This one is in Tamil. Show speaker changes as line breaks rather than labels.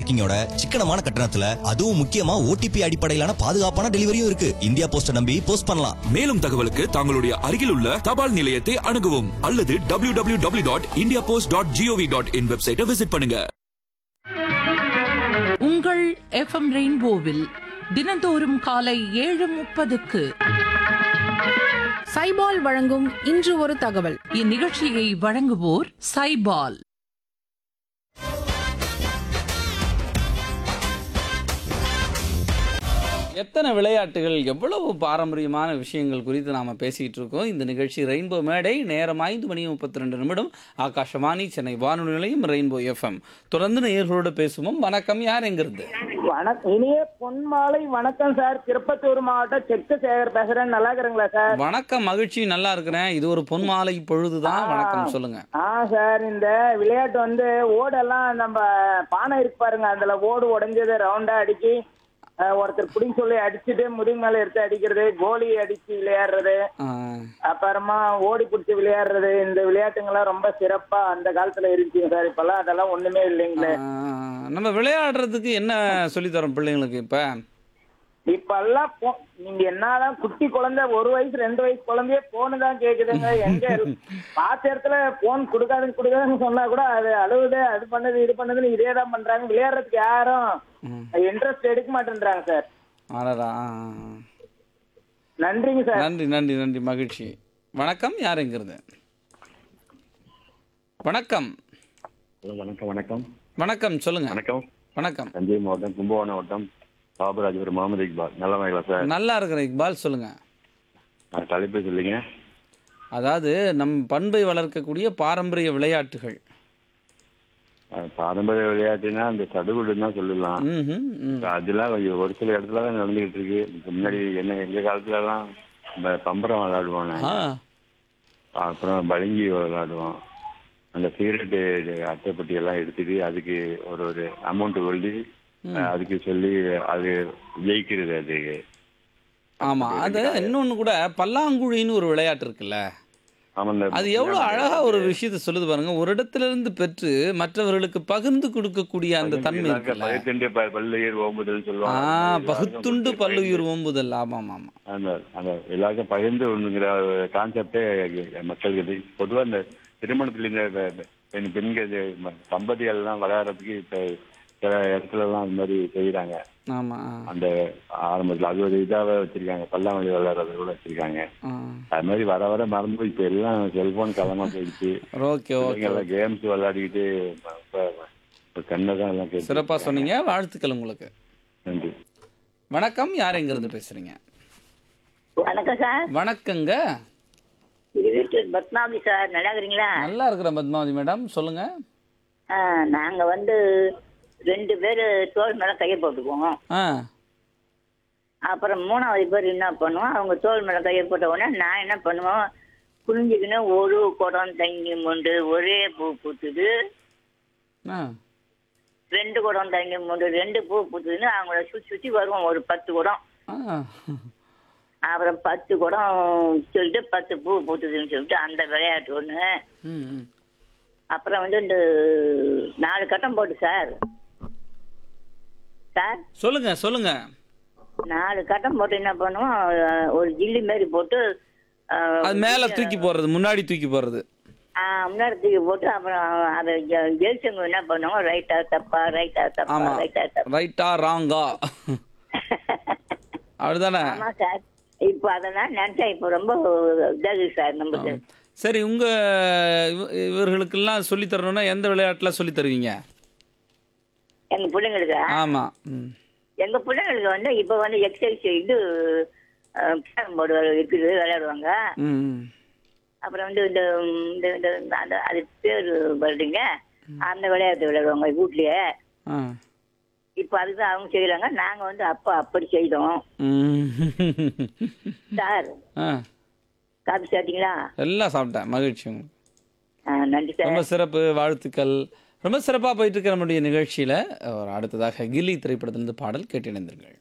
பேக்கிங்கோட சிக்கனமான கட்டணத்துல அதுவும் முக்கியமா ஓடிபி அடிப்படையிலான பாதுகாப்பான டெலிவரியும் இருக்கு இந்தியா போஸ்ட நம்பி போஸ்ட் பண்ணலாம்
மேலும் தகவலுக்கு தங்களுடைய அருகில் உள்ள தபால் நிலையத்தை அணுகவும் அல்லது W W W dot India post dot gov dot in வெப்சைட்டை விசிட் பண்ணுங்க
உங்கள் எஃப்எம் ரெயின்போவில் தினந்தோறும் காலை ஏழு முப்பதுக்கு
சைபால் வழங்கும் இன்று ஒரு தகவல்
இந்நிகழ்ச்சியை வழங்குவோர் சைபால்
எத்தனை விளையாட்டுகள் எவ்வளவு பாரம்பரியமான விஷயங்கள் குறித்து நாம் பேசிகிட்டு இருக்கோம் இந்த நிகழ்ச்சி ரெயின்போ மேடை நேரம் ஐந்து மணி முப்பத்தி ரெண்டு நிமிடம் ஆகாஷவாணி சென்னை வானொலி நிலையம் ரெயின்போ எஃப்எம் தொடர்ந்து நேயர்களோடு பேசுவோம் வணக்கம் யார் எங்கிருந்து
வணக்கம் இனிய பொன்மாலை வணக்கம் சார் திருப்பத்தூர் மாவட்டம் செக்கு சேகர் பேசுறேன் நல்லா இருக்கிறீங்களா சார்
வணக்கம் மகிழ்ச்சி நல்லா இருக்கிறேன் இது ஒரு பொன் மாலை பொழுதுதான் வணக்கம் சொல்லுங்க
ஆ சார் இந்த விளையாட்டு வந்து ஓடெல்லாம் நம்ம பானை இருக்கு பாருங்க அதுல ஓடு உடைஞ்சது ரவுண்டா அடிச்சு அஹ், ஒருத்தர் பிடிங்க சொல்லி அடிச்சுட்டு முதுகு மேல எடுத்து அடிக்கிறது கோலி அடிச்சு விளையாடுறது
ஆ,
அப்புறமா ஓடி பிடிச்சி விளையாடுறது இந்த விளையாட்டுங்கெல்லாம் ரொம்ப சிறப்பா அந்த காலத்துல இருந்துச்சுங்க சார் இப்பெல்லாம் அதெல்லாம் ஒண்ணுமே இல்லைங்களே
ஆ, நம்ம விளையாடுறதுக்கு என்ன சொல்லித்தரோம் பிள்ளைங்களுக்கு இப்ப
இப்பெல்லாம் போ- நீங்க என்னதான் குட்டி குழந்தை ஒரு வயசு ரெண்டு வயசு குழந்தையே போனு தான் கேக்குதுங்க எங்க பார்த்த இடத்துல போன் கொடுக்காதுன்னு கொடுக்காதுன்னு சொன்னா கூட அது அழுவுது அது பண்ணுது இது பண்ணுதுன்னு இதே தான் பண்றாங்க விளையாடுறதுக்கு யாரும் இன்ட்ரெஸ்ட் எடுக்க மாட்டேன்றாங்க சார்
அடடா ஆ, ஆ, ஆ.
நன்றிங்க சார்
நன்றி நன்றி நன்றி மகிழ்ச்சி வணக்கம் யார் எங்கிருந்து வணக்கம்
ஹலோ வணக்கம் வணக்கம்
வணக்கம் சொல்லுங்க
வணக்கம்
வணக்கம்
தஞ்சை மாவட்டம் கும்பகோணம் மாவட்டம் பாபராஜபுரம் முகமது இக்பால் நல்ல சார்
நல்லா இருக்கிற இக்பால் சொல்லுங்க
நான் தலைப்பு சொல்லிங்க
அதாவது நம் பண்பை வளர்க்கக்கூடிய பாரம்பரிய விளையாட்டுகள்
அஹ் பாரம்பரிய விளையாட்டுனா அந்த சடுகுடுன்னு தான் சொல்லலாம்
ம்ஹும், ம்.
அதெல்லாம் கொஞ்சம் ஒரு சில இடத்துல தான் நடந்துகிட்டு இருக்கு இதுக்கு முன்னாடி என்ன எங்க காலத்துலலாம் நம்ம பம்பரம் விளையாடுவோம்
ஆ
அப்புறம் பளிங்கி விளையாடுவோம் அந்த சிகரெட்டு அட்டைப்பட்டி எல்லாம் எடுத்துட்டு அதுக்கு ஒரு ஒரு அமௌண்ட் கொள்ளி அஹ் அதுக்கு சொல்லி அது ஜெயிக்கிறது அது
ஆமா அது இன்னொன்னு கூட பல்லாங்குழின்னு ஒரு விளையாட்டு இருக்குல்ல
ஆமா, இந்த-
அது எவ்வளவு அழகா ஒரு விஷயத்தை சொல்லுது பாருங்க ஒரு இடத்துல இருந்து பெற்று மற்றவர்களுக்கு பகிர்ந்து கொடுக்கக்கூடிய அந்த தன்மை இருக்குல்ல
பகுத்துண்டு ப- பல்லுயிர் ஓம்புதல்
ஆ
சொல்லுவாங்க
பகுத்துண்டு பல்லுயிர் ஓம்புதல் ஆமா ஆமா ஆமா
அந்த அந்த எல்லாருக்கும் பகிர்ந்து ஒண்ணுங்கிற கான்செப்டே மக்களுக்கு இது. பொதுவா இந்த திருமணத்துல இந்த பெ- பெ- பெண் பெண்கள் இது ம- தம்பதிகள் எல்லாம் விளையாடுறதுக்கு இப்ப சில இடத்துல எல்லாம் அந்த மாதிரி செய்யறாங்க
ஆமா
அந்த ஆரம்பத்துல அது ஒரு இதாவே வச்சிருக்காங்க பல்லாங்குழி விளையாடுறது கூட வச்சிருக்காங்க
ஆ
அது மாதிரி வர வர மறந்து போய் இப்ப எல்லாம் செல்போன் காலமா போயிடுச்சு
ஓகே ஓகே
எல்லாம் கேம்ஸ் விளையாடிக்கிட்டு இப்ப- இப்ப கண்ணை தான் எல்லாம் கேட்டு
சிறப்பா சொன்னீங்க வாழ்த்துக்கள் உங்களுக்கு
நன்றி
வணக்கம் யார் எங்க இருந்து பேசுறீங்க
வணக்கம் சார்
வணக்கங்க
இது வீட்டு பத்மாவதி சார் நல்லா இருக்கிறீங்களா
நல்லா இருக்கிற பத்மாவதி மேடம் சொல்லுங்க
ஆ, நாங்க வந்து ரெண்டு பேர் தோல் மேல கையை போட்டுக்குவோம்
ஆ
அப்புறம் மூணாவது பேர் என்ன பண்ணுவோம் அவங்க தோல் மேல கையை போட்ட உடனே நான் என்ன பண்ணுவோம் குனிஞ்சுக்கின்னு ஒரு குடம் தண்ணி மொண்டு ஒரே பூ பூத்துது
ஆ
ரெண்டு குடம் தண்ணி மொண்டு ரெண்டு பூ பூத்துதுன்னு அவங்கள சுற்றி சுற்றி வருவோம் ஒரு பத்து குடம்
ஆ
அப்புறம் பத்து குடம் சொல்லிட்டு பத்து பூ பூத்துதுன்னு சொல்லிட்டு அந்த விளையாட்டு ஒன்று
ம் ம்.
அப்புறம் வந்து இந்த நாலு கட்டம் போட்டு சார் சார்
சொல்லுங்க சொல்லுங்க
நாலு கட்டம் போட்டு என்ன பண்ணுவோம் அஹ், ஒரு ஜில்லி மாரி போட்டு அஹ்,
அது மேல தூக்கி போடுறது முன்னாடி தூக்கி போடுறது
ஆஹ், முன்னாடி தூக்கி போட்டு அப்புறம் அதை ஜெ- ஜெயிச்சவங்க என்ன பண்ணுவாங்க ரைட்டா தப்பா ரைட்டா தப்பா
ஆமா
ரைட்டா தப்பா
ரைட்டா ராங்கா அப்படிதானே
ஆமா சார் இப்போ அதெல்லாம் நினைச்சா இப்போ ரொம்ப இதாகுது சார் நமக்கு
சரி உங்க இவ- இவர்களுக்கெல்லாம் சொல்லி தரணும்னா எந்த விளையாட்டுல சொல்லி தருவீங்க
எங்க பிள்ளைங்களுக்கு
ஆமா ம்.
எங்க பிள்ளைங்களுக்கு வந்து இப்போ வந்து எக்ஸசைஸ் இது கேரம் போர்டு இருக்குது விளையாடுவாங்க
ம், ம்.
அப்புறம் வந்து இந்த இந்த- இந்த இந்த அந்த அது பேர் வருதுங்க அந்த விளையாட்டு விளையாடுவாங்க வீட்லயே
ஆ.
இப்போ அதுதான் அவங்க செய்யறாங்க நாங்க வந்து அப்பா அப்படி செய்தோம்
ம்.
சார்
ஆ.
காபி சாப்பிட்டீங்களா
எல்லாம் சாப்பிட்டேன் மகிழ்ச்சி உங்களுக்கு
ஆ, நன்றி சார்
ரொம்ப சிறப்பு வாழ்த்துக்கள் ரொம்ப சிறப்பாக போயிட்டு இருக்க நம்முடைய நிகழ்ச்சியில் ஒரு அடுத்ததாக கில்லி திரைப்படத்திலிருந்து பாடல் கேட்டு இணைந்திருங்கள்